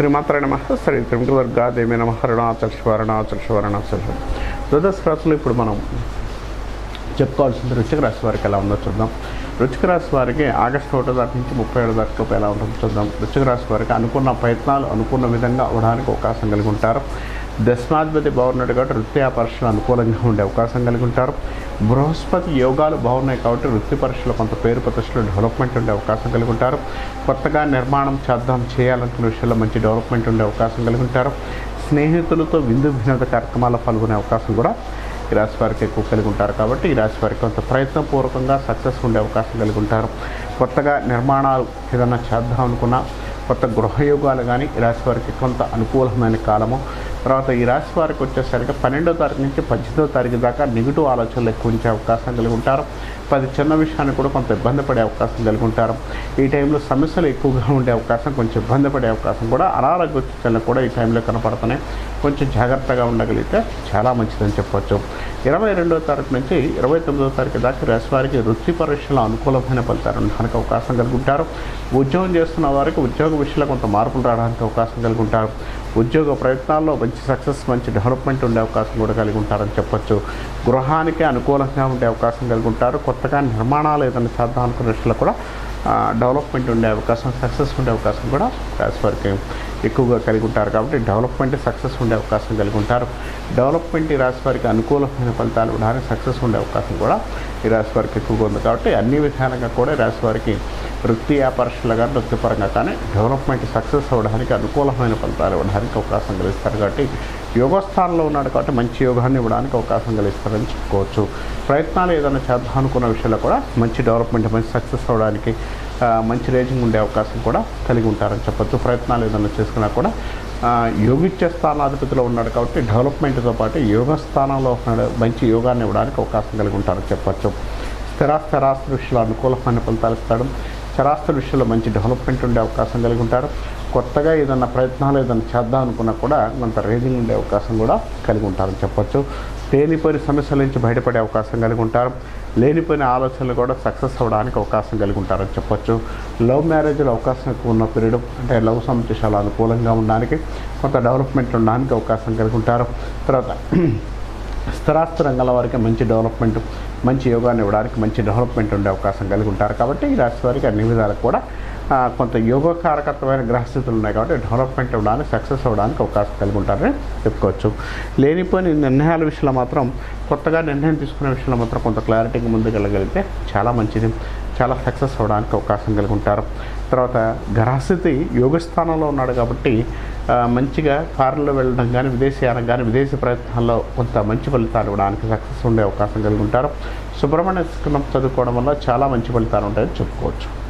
శ్రీమాత్ర నమ శ్రీ త్రిముఖదుర్గా దేవి నమ హరుణాచల శివరుణాచల శివరుణాచల ద్వాదశ రాశులు ఇప్పుడు మనం చెప్పుకోవాల్సింది వృశ్చిక రాశి వారికి ఎలా ఉందో చూద్దాం వృశ్చిక రాశి వారికి ఆగస్టు ఒకటో తారీఖు నుంచి ముప్పై ఏడో తారీఖు ఎలా ఉంటుందో చూద్దాం వృశ్చిక రాశి వారికి అనుకున్న ప్రయత్నాలు అనుకున్న విధంగా అవడానికి అవకాశం కలిగి ఉంటారు దశమాధిపతి బాగున్నాడు కాబట్టి వృత్తి పరీక్షలు అనుకూలంగా ఉండే అవకాశం కలిగి ఉంటారు బృహస్పతి యోగాలు బాగున్నాయి కాబట్టి వృత్తి పరీక్షలు కొంత పేరు ప్రతిష్టలు డెవలప్మెంట్ ఉండే అవకాశం కలిగి ఉంటారు కొత్తగా నిర్మాణం చేద్దాం చేయాలనుకున్న విషయంలో మంచి డెవలప్మెంట్ ఉండే అవకాశం కలిగి ఉంటారు స్నేహితులతో విందు వినోద కార్యక్రమాల్లో పాల్గొనే అవకాశం కూడా ఈ రాశి వారికి ఎక్కువ కలిగి ఉంటారు కాబట్టి ఈ రాశి వారికి కొంత ప్రయత్నపూర్వకంగా సక్సెస్ ఉండే అవకాశం కలిగి ఉంటారు కొత్తగా నిర్మాణాలు ఏదైనా చేద్దాం అనుకున్నా కొత్త గృహయోగాలు కానీ ఈ రాశి వారికి కొంత అనుకూలమైన కాలము తర్వాత ఈ రాశి వారికి వచ్చేసరికి పన్నెండో తారీఖు నుంచి పద్దెనిమిదో తారీఖు దాకా నెగిటివ్ ఆలోచనలు ఎక్కువ ఉంచే అవకాశం కలిగి ఉంటారు పది చిన్న విషయాన్ని కూడా కొంత ఇబ్బంది పడే అవకాశం కలిగి ఉంటారు ఈ టైంలో సమస్యలు ఎక్కువగా ఉండే అవకాశం కొంచెం ఇబ్బంది పడే అవకాశం కూడా అనారోగ్య సూచనలు కూడా ఈ టైంలో కనపడుతున్నాయి కొంచెం జాగ్రత్తగా ఉండగలిగితే చాలా మంచిదని చెప్పొచ్చు ఇరవై రెండో తారీఖు నుంచి ఇరవై తొమ్మిదో తారీఖు దాకా రాశి వారికి వృత్తి పరీక్షలో అనుకూలమైన ఫలితాలు ఉండడానికి అవకాశం కలిగి ఉంటారు ఉద్యోగం చేస్తున్న వారికి ఉద్యోగ విషయంలో కొంత మార్పులు రావడానికి అవకాశం కలిగి ఉంటారు ఉద్యోగ ప్రయత్నాల్లో మంచి సక్సెస్ మంచి డెవలప్మెంట్ ఉండే అవకాశం కూడా కలిగి ఉంటారని చెప్పొచ్చు గృహానికి అనుకూలంగా ఉండే అవకాశం కలిగి ఉంటారు కొత్తగా నిర్మాణాలు ఏదైనా చేద్దాం అనుకున్న విషయంలో కూడా ఆ, డెవలప్మెంట్ ఉండే అవకాశం సక్సెస్ ఉండే అవకాశం కూడా రాశి వారికి ఎక్కువగా కలిగి ఉంటారు కాబట్టి డెవలప్మెంట్ సక్సెస్ ఉండే అవకాశం కలిగి ఉంటారు డెవలప్మెంట్ ఈ రాశి వారికి అనుకూలమైన ఫలితాలు ఇవ్వడానికి సక్సెస్ ఉండే అవకాశం కూడా ఈ రాశి వారికి ఎక్కువగా ఉంది కాబట్టి అన్ని విధాలుగా కూడా ఈ రాశి వారికి వృత్తి వ్యాపారస్తులు కానీ వృత్తిపరంగా కానీ డెవలప్మెంట్ సక్సెస్ అవ్వడానికి అనుకూలమైన ఫలితాలు ఇవ్వడానికి అవకాశం కలిగిస్తారు కాబట్టి యోగస్థానంలో ఉన్నాడు కాబట్టి మంచి యోగాన్ని ఇవ్వడానికి అవకాశం కలిగిస్తారని చెప్పుకోవచ్చు ప్రయత్నాలు ఏదైనా చేద్దాం అనుకున్న విషయంలో కూడా మంచి డెవలప్మెంట్ మంచి సక్సెస్ అవ్వడానికి ఆ, మంచి రేటింగ్ ఉండే అవకాశం కూడా కలిగి ఉంటారని చెప్పొచ్చు ప్రయత్నాలు ఏదైనా చేసుకున్నా కూడా ఆ, యోగిచ్చే స్థానాధిపతిలో ఉన్నాడు కాబట్టి డెవలప్మెంట్తో పాటు యోగ స్థానంలో ఉన్నాడు మంచి యోగాన్ని ఇవ్వడానికి అవకాశం కలిగి ఉంటారని చెప్పొచ్చు స్థిరాస్తి స్థిరాస్తి విషయంలో అనుకూలమైన ఫలితాలు ఇస్తాడు చరాస్తి విషయంలో మంచి డెవలప్మెంట్ ఉండే అవకాశం కలిగి ఉంటారు కొత్తగా ఏదైనా ప్రయత్నాలు ఏదైనా చేద్దాం అనుకున్నా కూడా కొంత రేజింగ్ ఉండే అవకాశం కూడా కలిగి ఉంటారని చెప్పొచ్చు లేనిపోయిన సమస్యల నుంచి బయటపడే అవకాశం కలిగి ఉంటారు లేనిపోయిన ఆలోచనలు కూడా సక్సెస్ అవ్వడానికి అవకాశం కలిగి ఉంటారని చెప్పొచ్చు లవ్ మ్యారేజ్లో అవకాశం ఎక్కువ ఉన్న పీరియడ్ అంటే లవ్ సంతోషాలు అనుకూలంగా ఉండడానికి కొంత డెవలప్మెంట్ ఉండడానికి అవకాశం కలిగి ఉంటారు తర్వాత స్థిరాస్తి రంగాల వారికి మంచి డెవలప్మెంట్ మంచి యోగాన్ని ఇవ్వడానికి మంచి డెవలప్మెంట్ ఉండే అవకాశం కలిగి ఉంటారు కాబట్టి ఈ రాశి వారికి అన్ని విధాలకు కూడా ఆ, కొంత యోగకారకత్వమైన గ్రహస్థితులు ఉన్నాయి కాబట్టి డెవలప్మెంట్ ఇవ్వడానికి సక్సెస్ అవ్వడానికి అవకాశం కలిగి ఉంటారని చెప్పుకోవచ్చు లేనిపోయిన నిర్ణయాల విషయంలో మాత్రం కొత్తగా నిర్ణయం తీసుకునే విషయంలో మాత్రం కొంత క్లారిటీగా ముందుకెళ్ళగలిగితే చాలా మంచిది చాలా సక్సెస్ అవ్వడానికి అవకాశం కలిగి ఉంటారు తర్వాత గ్రహస్థితి యోగ స్థానంలో ఉన్నాడు కాబట్టి ఆ, మంచిగా ఫారెన్లో వెళ్ళడం కానీ విదేశీయానం కానీ విదేశీ ప్రయత్నాల్లో కొంత మంచి ఫలితాలు ఇవ్వడానికి సక్సెస్ ఉండే అవకాశం కలిగి ఉంటారు సుబ్రహ్మణ్య స్కరం చదువుకోవడం వల్ల చాలా మంచి ఫలితాలు ఉంటాయని చెప్పుకోవచ్చు